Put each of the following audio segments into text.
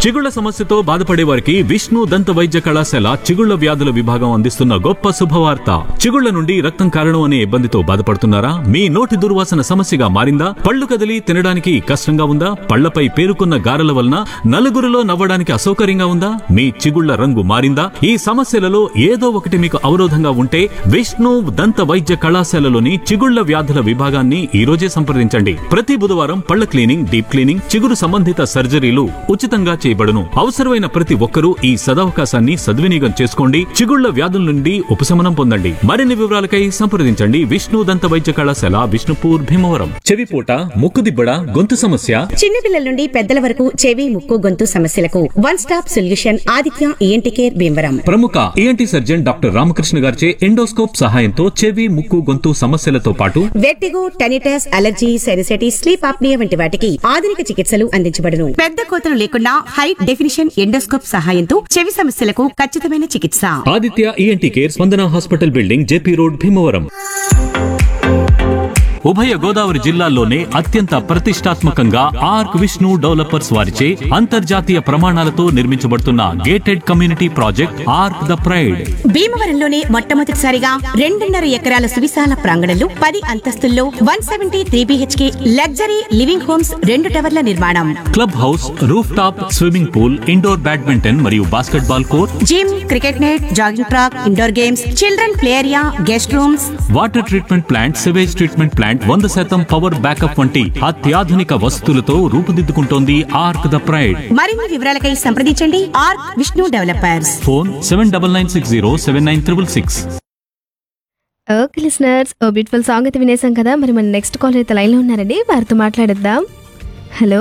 చిగుళ్ల సమస్యతో బాధపడే వారికి విష్ణు దంత వైద్య కళాశాల చిగుళ్ల వ్యాధుల విభాగం అందిస్తున్న గొప్ప శుభవార్త చిగుళ్ల నుండి రక్తం కారణం అనే ఇబ్బందితో బాధపడుతున్నారా మీ నోటి దుర్వాసన సమస్యగా మారిందా పళ్ళు కదిలి తినడానికి కష్టంగా ఉందా పళ్లపై పేరుకున్న గారెల వలన నలుగురిలో నవ్వడానికి అసౌకర్యంగా ఉందా మీ చిగుళ్ల రంగు మారిందా ఈ సమస్యలలో ఏదో ఒకటి మీకు అవరోధంగా ఉంటే విష్ణు దంత వైద్య కళాశాలలోని చిగుళ్ల వ్యాధుల విభాగాన్ని ఈ రోజే సంప్రదించండి ప్రతి బుధవారం పళ్ల క్లీనింగ్ డీప్ క్లీనింగ్ చిగురు సంబంధిత సర్జరీలు ఉచితంగా చేయబడును అవసరమైన ప్రతి ఒక్కరూ ఈ సదవకాశాన్ని సద్వినియోగం చేసుకోండి చిగుళ్ల వ్యాధుల నుండి ఉపశమనం పొందండి మరిన్ని వివరాలకై సంప్రదించండి విష్ణు దంత వైద్య కళాశాల విష్ణుపూర్ భీమవరం చెవిపూట ముక్కుదిబ్బడ గొంతు సమస్య చిన్నపిల్లల నుండి పెద్దల వరకు చెవి ముక్కు గొంతు సమస్యలకు one stop solution Aditya ENT care Bhimavaram ప్రముఖ ఈఎన్టీ సర్జన్ డాక్టర్ రామకృష్ణ గారిచే ఎండోస్కోప్ సహాయంతో చెవి ముక్కు గొంతు సమస్యలతో పాటు vertigo tinnitus allergy sinusitis sleep apnoea వంటి వాటికి ఆధునిక చికిత్సలు అందించబడును పెద్ద కోతలు లేకుండా హై డెఫినిషన్ ఎండోస్కోప్ సహాయంతో చెవి సమస్యలకు ఖచ్చితమైన చికిత్స Aditya ENT care Spandana hospital building JP road Bhimavaram ఉభయ గోదావరి జిల్లాల్లోనే అత్యంత ప్రతిష్టాత్మకంగా ఆర్క్ విష్ణు డెవలపర్స్ వారిచే అంతర్జాతీయ ప్రమాణాలతో నిర్మించబడుతున్న gated community project arc the pride భీమవరంలోనే మొట్టమొదటిసారిగా రెండున్నర ఎకరాల సువిశాల ప్రాంగణంలో పది అంతస్తుల్లో one seventy three BHK luxury living homes రెండు టవర్ల నిర్మాణం club house roof top swimming pool indoor badminton మరియు basketball court gym cricket net jogging track indoor games children play area guest rooms water treatment plant sewage treatment plant వంద శాతం power backup వంటి అత్యాధునిక వసతులతో రూపుదిద్దుకుంటోంది arc the pride మరిన్ని వివరాలకై సంప్రదించండి R Vishnu developers phone seven double nine six zero seven nine triple six okay listeners ఓ beautiful song అయితే వినేసాం కదా మరి మన నెక్స్ట్ కాల్ అయితే లైన్లో ఉన్నారండి వారితో మాట్లాడేద్దాం హలో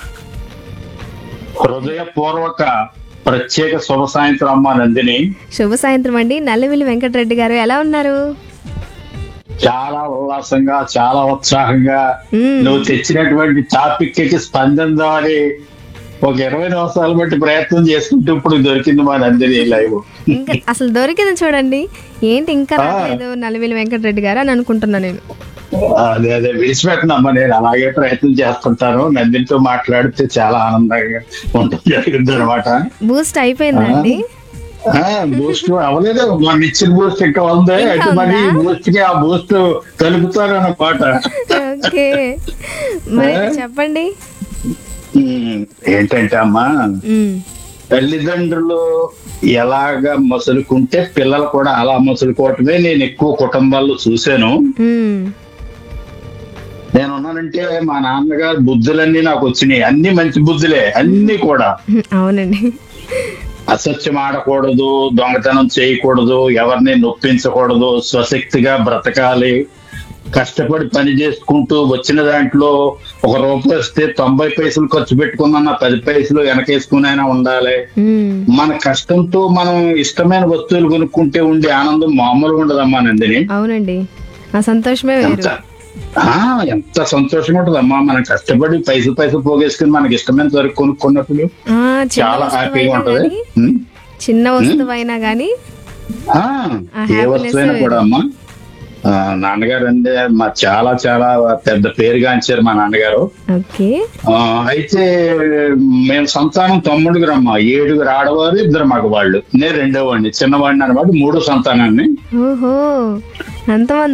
హృదయపూర్వక ప్రత్యేక శుభ సాయంత్రం అమ్మ నందిని శుభ సాయంత్రం అండి నల్లవిల్లి వెంకటరెడ్డి గారు ఎలా ఉన్నారు చాలా ఉల్లాసంగా చాలా ఉత్సాహంగా మ్మ్. నువ్వు తెచ్చినటువంటి టాపిక్ కి స్పందిందామని ఒక ఇరవై నిమిషాలు బట్టి ప్రయత్నం చేసుకుంటూ ఇప్పుడు దొరికింది మా నందిని లైవ్ ఇంకా అసలు దొరికింది చూడండి ఏంటి ఇంకా ఆ. రాలేదు నల్లవిల్లి వెంకటరెడ్డి గారు అని అనుకుంటున్నా నేను అదే అదే విడిచిపెట్టినమ్మా నేను అలాగే ప్రయత్నం చేస్తుంటాను నందినితో మాట్లాడితే చాలా ఆనందంగా ఉంటుంది జరిగింది అనమాట బూస్ట్ అయిపోయిందా అండి బూస్ట్ అవ్వలేదు మన ఇచ్చిన బూస్ట్ ఇంకా ఉంది ఇంకా అయితే మరి ఉందా? బూస్ట్ కి ఆ బూస్ట్ కలుపుతారు అన్నమాట ఓకే మరి చెప్పండి ఉమ్, ఏంటంటే అమ్మా మ్మ్. తల్లిదండ్రులు ఎలాగ మసులుకుంటే పిల్లలు కూడా అలా మసులుకోవటమే నేను ఎక్కువ కుటుంబాల్లో చూశాను మ్మ్. నేను ఉన్నానంటే మా నాన్నగారు బుద్ధులన్నీ నాకు వచ్చినాయి అన్ని మంచి బుద్ధులే అన్ని కూడా అవునండి అసత్యం ఆడకూడదు దొంగతనం చేయకూడదు ఎవరిని నొప్పించకూడదు స్వశక్తిగా బ్రతకాలి కష్టపడి పని చేసుకుంటూ వచ్చిన దాంట్లో ఒక రూపాయి వస్తే తొంభై పైసలు ఖర్చు పెట్టుకున్నా పది పైసలు వెనకేసుకునైనా ఉండాలి మ్మ్. మన కష్టంతో మనం ఇష్టమైన వస్తువులు కొనుక్కుంటే ఉండే ఆనందం మామూలుగా ఉండదమ్మా నందిని అవునండి ఆ సంతోషమే ఎంత వేరు ఆ, ఎంత సంతోషంగా ఉంటుందమ్మా మనం కష్టపడి పైసలు పైసలు పోగేసుకుని మనకి ఇష్టమైన సరుకు కొనుక్కున్నప్పుడు ఆ, చిన్న చాలా హ్యాపీగా వస్తువైనా ఉంటది గానీ, ఉమ్. చిన్న వస్తువైనా గానీ ఆ, ఆ ఏ happiness వస్తువైనా వేరు. కూడా అమ్మా ఆ, నాన్నగారు అంటే మా చాలా చాలా పెద్ద పేరుగాంచారు మా నాన్నగారు ఓకే ఆ, అయితే మేము సంతానం తమ్ముడుగురు అమ్మా ఏడుగురు ఆడవారు ఇద్దరు మగవాళ్ళు నేను రెండో వాడిని చిన్నవాడిని అనమాట మూడో సంతానాన్ని ఓహో అంతమంది